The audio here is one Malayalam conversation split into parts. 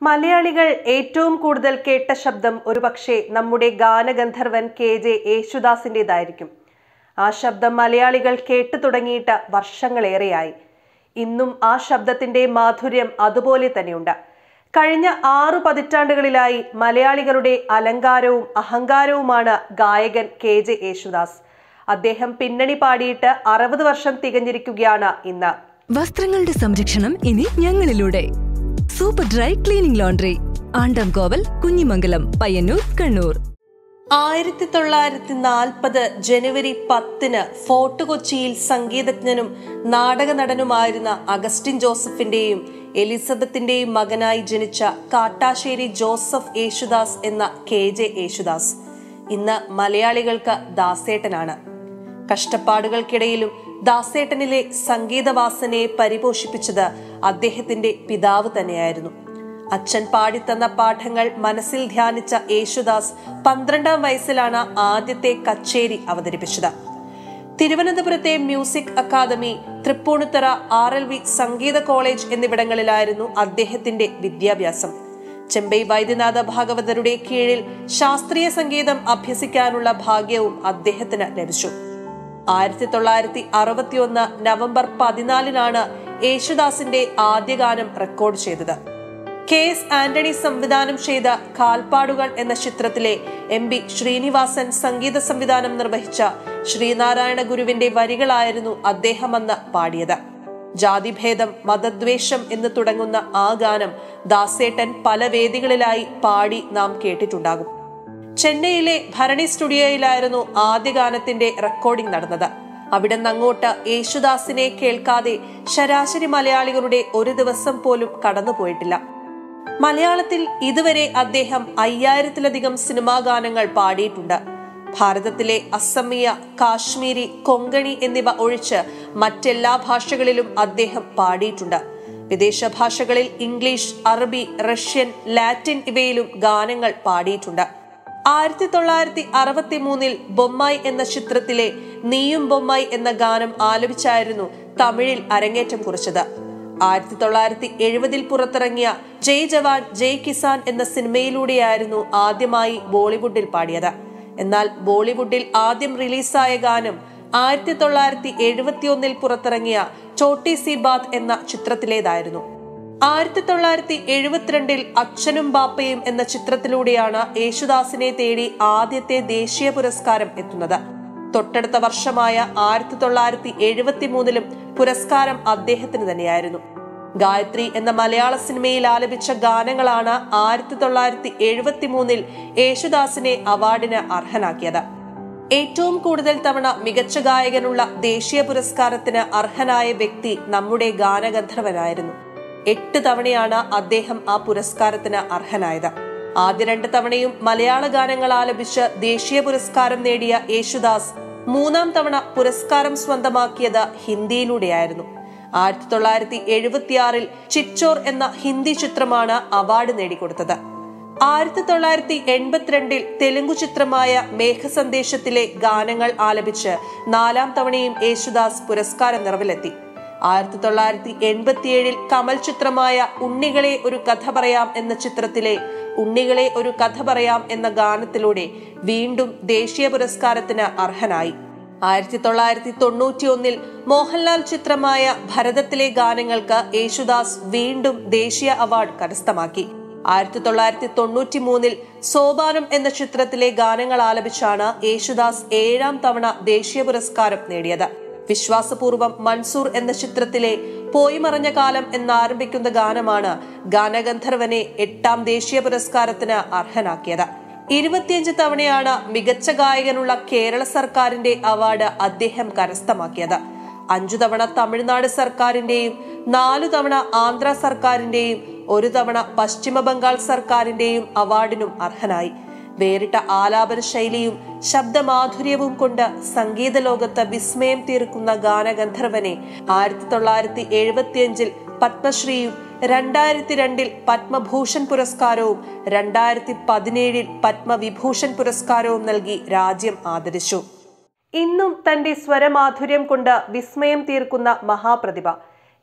മലയാളികൾ ഏറ്റവും കൂടുതൽ കേട്ട ശബ്ദം ഒരുപക്ഷെ നമ്മുടെ ഗാനഗന്ധർവൻ കെ ജെ യേശുദാസിൻ്റെതായിരിക്കും ആ ശബ്ദം മലയാളികൾ കേട്ടു തുടങ്ങിയിട്ട് വർഷങ്ങളേറെയായി ഇന്നും ആ ശബ്ദത്തിന്റെ മാധുര്യം അതുപോലെ തന്നെയുണ്ട് കഴിഞ്ഞ ആറു പതിറ്റാണ്ടുകളിലായി മലയാളികളുടെ അലങ്കാരവും അഹങ്കാരവുമാണ് ഗായകൻ കെ ജെ യേശുദാസ് അദ്ദേഹം പിന്നണി പാടിയിട്ട് അറുപത് വർഷം തികഞ്ഞിരിക്കുകയാണ് ഇന്ന് വസ്ത്രങ്ങളുടെ സംരക്ഷണം ഇനി ഞങ്ങളിലൂടെ super dry cleaning laundry Andamkoval Kunhimangalam Payyanur Kannur ആയിരത്തി തൊള്ളായിരത്തി നാൽപ്പത് ജനുവരി പത്തിന് ഫോർട്ട് കൊച്ചിയിൽ സംഗീതജ്ഞനും നാടക നടനുമായിരുന്ന അഗസ്റ്റിൻ ജോസഫിന്റെയും എലിസബത്തിന്റെയും മകനായി ജനിച്ച കാട്ടാശ്ശേരി ജോസഫ് യേശുദാസ് എന്ന കെ ജെ യേശുദാസ് ഇന്ന് മലയാളികൾക്ക് ദാസേട്ടനാണ് കഷ്ടപ്പാടുകൾക്കിടയിലും ദാസേട്ടനിലെ സംഗീതവാസനയെ പരിപോഷിപ്പിച്ചത് അദ്ദേഹത്തിന്റെ പിതാവ് തന്നെയായിരുന്നു അച്ഛൻ പാടിത്തന്ന പാഠങ്ങൾ മനസ്സിൽ ധ്യാനിച്ച യേശുദാസ് പന്ത്രണ്ടാം വയസ്സിലാണ് ആദ്യത്തെ കച്ചേരി അവതരിപ്പിച്ചത് തിരുവനന്തപുരത്തെ music academy Tripunithura R L V സംഗീത കോളേജ് എന്നിവിടങ്ങളിലായിരുന്നു അദ്ദേഹത്തിന്റെ വിദ്യാഭ്യാസം ചെമ്പൈ വൈദ്യനാഥ ഭാഗവതരുടെ കീഴിൽ ശാസ്ത്രീയ സംഗീതം അഭ്യസിക്കാനുള്ള ഭാഗ്യവും അദ്ദേഹത്തിന് ലഭിച്ചു ആയിരത്തി തൊള്ളായിരത്തി അറുപത്തിയൊന്ന് നവംബർ പതിനാലിനാണ് യേശുദാസിന്റെ ആദ്യ ഗാനം റെക്കോർഡ് ചെയ്തത് കെ എസ് ആന്റണി സംവിധാനം ചെയ്ത കാൽപ്പാടുകൾ എന്ന ചിത്രത്തിലെ എം ബി ശ്രീനിവാസൻ സംഗീത സംവിധാനം നിർവഹിച്ച ശ്രീനാരായണ ഗുരുവിന്റെ വരികളായിരുന്നു അദ്ദേഹം അന്ന് പാടിയത് ജാതിഭേദം മതദ്വേഷം എന്ന് തുടങ്ങുന്ന ആ ഗാനം ദാസേട്ടൻ പല വേദികളിലായി പാടി നാം കേട്ടിട്ടുണ്ടാകും ചെന്നൈയിലെ ഭരണി സ്റ്റുഡിയോയിലായിരുന്നു ആദ്യ ഗാനത്തിന്റെ റെക്കോർഡിംഗ് നടന്നത് അവിടെ അങ്ങോട്ട് യേശുദാസിനെ കേൾക്കാതെ ശരാശരി മലയാളികളുടെ ഒരു ദിവസം പോലും കടന്നുപോയിട്ടില്ല മലയാളത്തിൽ ഇതുവരെ അദ്ദേഹം അയ്യായിരത്തിലധികം സിനിമാ ഗാനങ്ങൾ പാടിയിട്ടുണ്ട് ഭാരതത്തിലെ അസമിയ കാശ്മീരി കൊങ്കണി എന്നിവ ഒഴിച്ച് മറ്റെല്ലാ ഭാഷകളിലും അദ്ദേഹം പാടിയിട്ടുണ്ട് വിദേശ ഭാഷകളിൽ ഇംഗ്ലീഷ് അറബി റഷ്യൻ ലാറ്റിൻ ഇവയിലും ഗാനങ്ങൾ പാടിയിട്ടുണ്ട് ആയിരത്തി തൊള്ളായിരത്തി അറുപത്തി മൂന്നിൽ ബൊമ്മായി എന്ന ചിത്രത്തിലെ നീയും ബൊമ്മായി എന്ന ഗാനം ആലപിച്ചായിരുന്നു തമിഴിൽ അരങ്ങേറ്റം കുറിച്ചത് ആയിരത്തി തൊള്ളായിരത്തി എഴുപതിൽ പുറത്തിറങ്ങിയ ജയ് ജവാൻ ജയ് കിസാൻ എന്ന സിനിമയിലൂടെയായിരുന്നു ആദ്യമായി ബോളിവുഡിൽ പാടിയത് എന്നാൽ ബോളിവുഡിൽ ആദ്യം റിലീസായ ഗാനം ആയിരത്തി തൊള്ളായിരത്തി എഴുപത്തിയൊന്നിൽ പുറത്തിറങ്ങിയ ചോട്ടി സി ബാത് എന്ന ചിത്രത്തിലേതായിരുന്നു ആയിരത്തി തൊള്ളായിരത്തി എഴുപത്തിരണ്ടിൽ അച്ഛനും ബാപ്പയും എന്ന ചിത്രത്തിലൂടെയാണ് യേശുദാസിനെ തേടി ആദ്യത്തെ ദേശീയ പുരസ്കാരം എത്തുന്നത് തൊട്ടടുത്ത വർഷമായ ആയിരത്തി തൊള്ളായിരത്തി എഴുപത്തി മൂന്നിലും പുരസ്കാരം അദ്ദേഹത്തിന് തന്നെയായിരുന്നു ഗായത്രി എന്ന മലയാള സിനിമയിൽ ആലപിച്ച ഗാനങ്ങളാണ് ആയിരത്തി തൊള്ളായിരത്തി എഴുപത്തി മൂന്നിൽ യേശുദാസിനെ അവാർഡിന് അർഹനാക്കിയത് ഏറ്റവും കൂടുതൽ തവണ മികച്ച ഗായകനുള്ള ദേശീയ പുരസ്കാരത്തിന് അർഹനായ വ്യക്തി നമ്മുടെ ഗാനഗന്ധർവനായിരുന്നു എട്ട് തവണയാണ് അദ്ദേഹം ആ പുരസ്കാരത്തിന് അർഹനായത് ആദ്യ രണ്ട് തവണയും മലയാള ഗാനങ്ങൾ ആലപിച്ച് ദേശീയ പുരസ്കാരം നേടിയ യേശുദാസ് മൂന്നാം തവണ പുരസ്കാരം സ്വന്തമാക്കിയത് ഹിന്ദിയിലൂടെയായിരുന്നു ആയിരത്തി തൊള്ളായിരത്തി എഴുപത്തിയാറിൽ ചിറ്റോർ എന്ന ഹിന്ദി ചിത്രമാണ് അവാർഡ് നേടിക്കൊടുത്തത് ആയിരത്തി തൊള്ളായിരത്തി എൺപത്തിരണ്ടിൽ തെലുങ്കു ചിത്രമായ മേഘസന്ദേശത്തിലെ ഗാനങ്ങൾ ആലപിച്ച് നാലാം തവണയും യേശുദാസ് പുരസ്കാര നിറവിലെത്തി ആയിരത്തി തൊള്ളായിരത്തി എൺപത്തിയേഴിൽ കമൽ ചിത്രമായ ഉണ്ണികളെ ഒരു കഥ പറയാം എന്ന ചിത്രത്തിലെ ഉണ്ണികളെ ഒരു കഥ പറയാം എന്ന ഗാനത്തിലൂടെ വീണ്ടും ദേശീയ പുരസ്കാരത്തിന് അർഹനായി ആയിരത്തി തൊള്ളായിരത്തി തൊണ്ണൂറ്റി ഒന്നിൽ മോഹൻലാൽ ചിത്രമായ ഭരതത്തിലെ ഗാനങ്ങൾക്ക് യേശുദാസ് വീണ്ടും ദേശീയ അവാർഡ് കരസ്ഥമാക്കി ആയിരത്തി തൊള്ളായിരത്തി തൊണ്ണൂറ്റി മൂന്നിൽ സോപാനം എന്ന ചിത്രത്തിലെ ഗാനങ്ങൾ ആലപിച്ചാണ് യേശുദാസ് ഏഴാം തവണ ദേശീയ പുരസ്കാരം നേടിയത് വിശ്വാസപൂർവം മൻസൂർ എന്ന ചിത്രത്തിലെ പോയി മറഞ്ഞ കാലം എന്നാരംഭിക്കുന്ന ഗാനമാണ് ഗാനഗന്ധർവനെ എട്ടാം ദേശീയ പുരസ്കാരത്തിന് അർഹനാക്കിയത് ഇരുപത്തിയഞ്ച് തവണയാണ് മികച്ച ഗായകനുള്ള കേരള സർക്കാരിന്റെ അവാർഡ് അദ്ദേഹം കരസ്ഥമാക്കിയത് അഞ്ചു തവണ തമിഴ്നാട് സർക്കാരിന്റെയും നാലു തവണ ആന്ധ്ര സർക്കാരിന്റെയും ഒരു തവണ പശ്ചിമ ബംഗാൾ സർക്കാരിന്റെയും അവാർഡിനും അർഹനായി വേറിട്ട ആലാപന ശൈലിയും ശബ്ദമാധുര്യവും കൊണ്ട് സംഗീത ലോകത്ത് വിസ്മയം തീർക്കുന്ന ഗാനഗന്ധർവനെ ആയിരത്തി തൊള്ളായിരത്തി എഴുപത്തിയഞ്ചിൽ പത്മശ്രീയും രണ്ടായിരത്തി രണ്ടിൽ പത്മഭൂഷൺ പുരസ്കാരവും രണ്ടായിരത്തി പതിനേഴിൽ പത്മവിഭൂഷൺ പുരസ്കാരവും നൽകി രാജ്യം ആദരിച്ചു ഇന്നും തന്റെ സ്വരമാധുര്യം കൊണ്ട് വിസ്മയം തീർക്കുന്ന മഹാപ്രതിഭ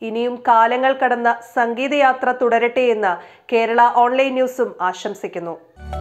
ഇനിയും കാലങ്ങൾ കടന്ന സംഗീതയാത്ര തുടരട്ടെ എന്ന് കേരള ഓൺലൈൻ ന്യൂസും ആശംസിക്കുന്നു